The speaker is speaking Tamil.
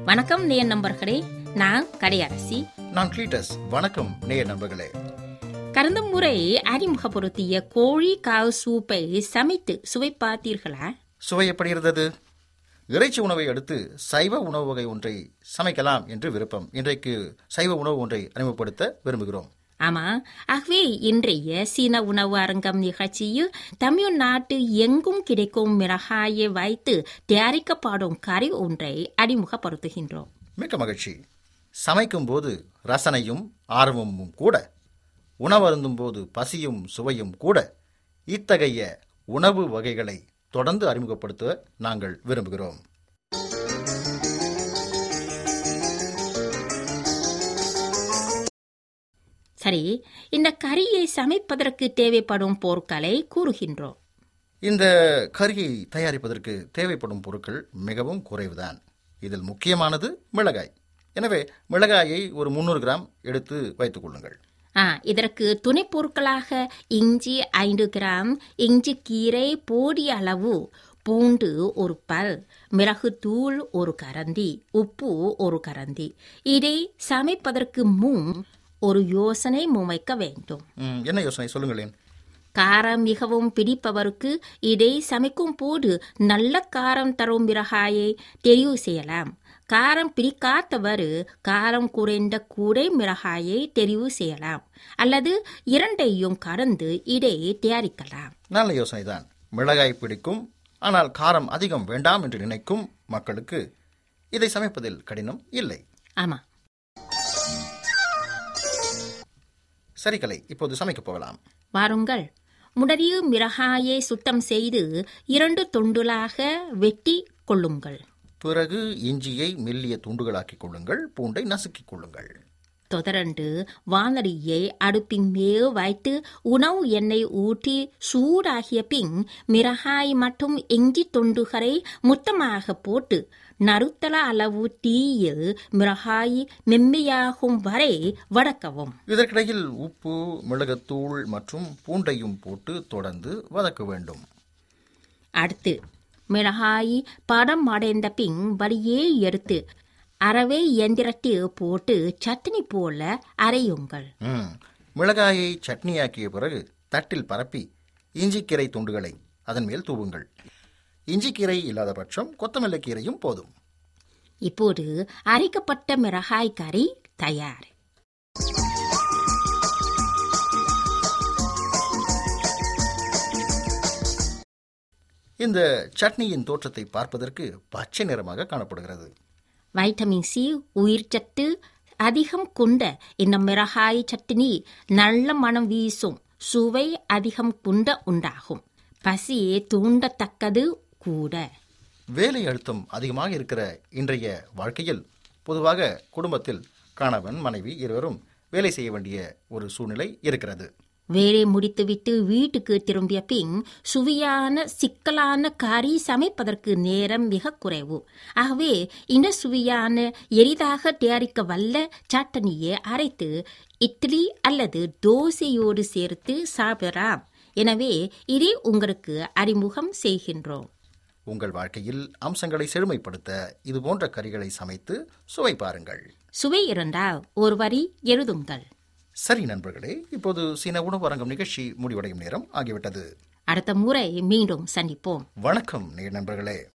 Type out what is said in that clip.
வணக்கம் நேய நண்பர்களே நான் கடையரசி நான் கிளீட்டஸ் வணக்கம் நேய நண்பர்களே கடந்த முறை அறிமுகப்படுத்திய கோழி காவு சூப்பை சமைத்து சுவை பார்த்தீர்களா சுவை எப்படி இருந்தது இறைச்சி உணவை அடுத்து சைவ உணவு வகை ஒன்றை சமைக்கலாம் என்று விருப்பம் இன்றைக்கு சைவ உணவு ஒன்றை அறிமுகப்படுத்த விரும்புகிறோம் ஆமா ஆகவே இன்றைய சீன உணவு அரங்கம் நிகழ்ச்சியில் தமிழ்நாட்டு எங்கும் கிடைக்கும் மிளகாயை வைத்து தயாரிக்கப்படும் கறி ஒன்றை அறிமுகப்படுத்துகின்றோம் மிக்க மகிழ்ச்சி சமைக்கும் போது ரசனையும் ஆர்வமும் கூட உணவருந்தும் போது பசியும் சுவையும் கூட இத்தகைய உணவு வகைகளை தொடர்ந்து அறிமுகப்படுத்த நாங்கள் விரும்புகிறோம் சரி இந்த கறியை சமைப்பதற்கு தேவைப்படும் பொருட்களை கூறுகின்றோம் இந்த கறியை தயாரிப்பதற்கு தேவைப்படும் பொருட்கள் மிகவும் குறைவுதான் இதில் முக்கியமானது மிளகாய் எனவே மிளகாயை ஒரு முந்நூறு கிராம் எடுத்து வைத்துக் கொள்ளுங்கள் ஆ இதற்கு துணை பொருட்களாக இஞ்சி ஐந்து கிராம் இஞ்சி கீரை போடி அளவு பூண்டு ஒரு பல் மிளகுத்தூள் ஒரு கரண்டி உப்பு ஒரு கரண்டி இதை சமைப்பதற்கு முன் ஒரு யோசனை முமைக்க வேண்டும் ம், என்ன யோசனை சொல்லுங்களேன் காரம் மிகவும் பிடிப்பவருக்கு இதை சமைக்கும் போது நல்ல காரம் தரும் மிளகாயை தெரிவு செய்யலாம் காரம் பிடிக்காதவர் காரம் குறைந்த கூடை மிளகாயை தெரிவு செய்யலாம் அல்லது இரண்டையும் கலந்து இதை தயாரிக்கலாம் நல்ல யோசனை தான் மிளகாய் பிடிக்கும் ஆனால் காரம் அதிகம் வேண்டாம் என்று நினைக்கும் மக்களுக்கு இதை சமைப்பதில் கடினம் இல்லை ஆமா சரி கலை இப்போது சமைக்கப் போகலாம் வாருங்கள் முதலில் மிளகாயை சுத்தம் செய்து இரண்டு துண்டுகளாக வெட்டி கொள்ளுங்கள் பிறகு இஞ்சியை மெல்லிய துண்டுகளாக்கிக் கொள்ளுங்கள் பூண்டை நசுக்கிக் கொள்ளுங்கள் தொடர்ந்து வானொலியை அடுப்பின் மேல் வைத்து உணவு எண்ணெய் ஊற்றி சூடாகிய பின் மிளகாய் மற்றும் இஞ்சி துண்டுகளை மொத்தமாக போட்டு நறுத்தல அளவு தீயில் மிளகாய் மென்மையாகும் வரை வதக்கவும் இதற்கிடையில் உப்பு மிளகுத்தூள் மற்றும் பூண்டையும் போட்டு தொடர்ந்து வதக்க வேண்டும் அடுத்து மிளகாய் படம் அடைந்த பின் வழியே எடுத்து அரவை இயந்திரத்தில் போட்டு சட்னி போல அரையுங்கள் ம், மிளகாயை சட்னியாக்கிய பிறகு தட்டில் பரப்பி இஞ்சிக்கீரை துண்டுகளை அதன் மேல் தூவுங்கள் இஞ்சிக்கீரை இல்லாத பட்சம் கொத்தமல்லி கீரையும் போதும் இப்போது அரைக்கப்பட்ட மிளகாய் கறி தயார் இந்த சட்னியின் தோற்றத்தை பார்ப்பதற்கு பச்சை நிறமாக காணப்படுகிறது வைட்டமின் சி உயிர்ச்சத்து அதிகம் கொண்ட இந்த மிளகாய் சட்னி நல்ல மனம் வீசும் சுவை அதிகம் கொண்ட உண்டாகும் பசியை தூண்டத்தக்கது கூட வேலை அழுத்தம் அதிகமாக இருக்கிற இன்றைய வாழ்க்கையில் பொதுவாக குடும்பத்தில் கணவன் மனைவி இருவரும் வேலை செய்ய வேண்டிய ஒரு சூழ்நிலை இருக்கிறது வேலை முடித்துவிட்டு வீட்டுக்கு திரும்பிய பின் சுவையான சிக்கலான கறி சமைப்பதற்கு நேரம் மிக குறைவு ஆகவே இந்த சுவையான எளிதாக தயாரிக்க வல்ல சட்டனியை அரைத்து இட்லி அல்லது தோசையோடு சேர்த்து சாப்பிடலாம் எனவே இதை உங்களுக்கு அறிமுகம் செய்கின்றோம் உங்கள் வாழ்க்கையில் அம்சங்களை செழுமைப்படுத்த இது போன்ற கறிகளை சமைத்து சுவை பாருங்கள் சுவை இருந்தால் ஒரு வரி எழுதுங்கள் சரி நண்பர்களே இப்போது சீன உணவு அரங்கம் நிகழ்ச்சி முடிவடையும் நேரம் ஆகிவிட்டது அடுத்த முறை மீண்டும் சந்திப்போம் வணக்கம் நேர் நண்பர்களே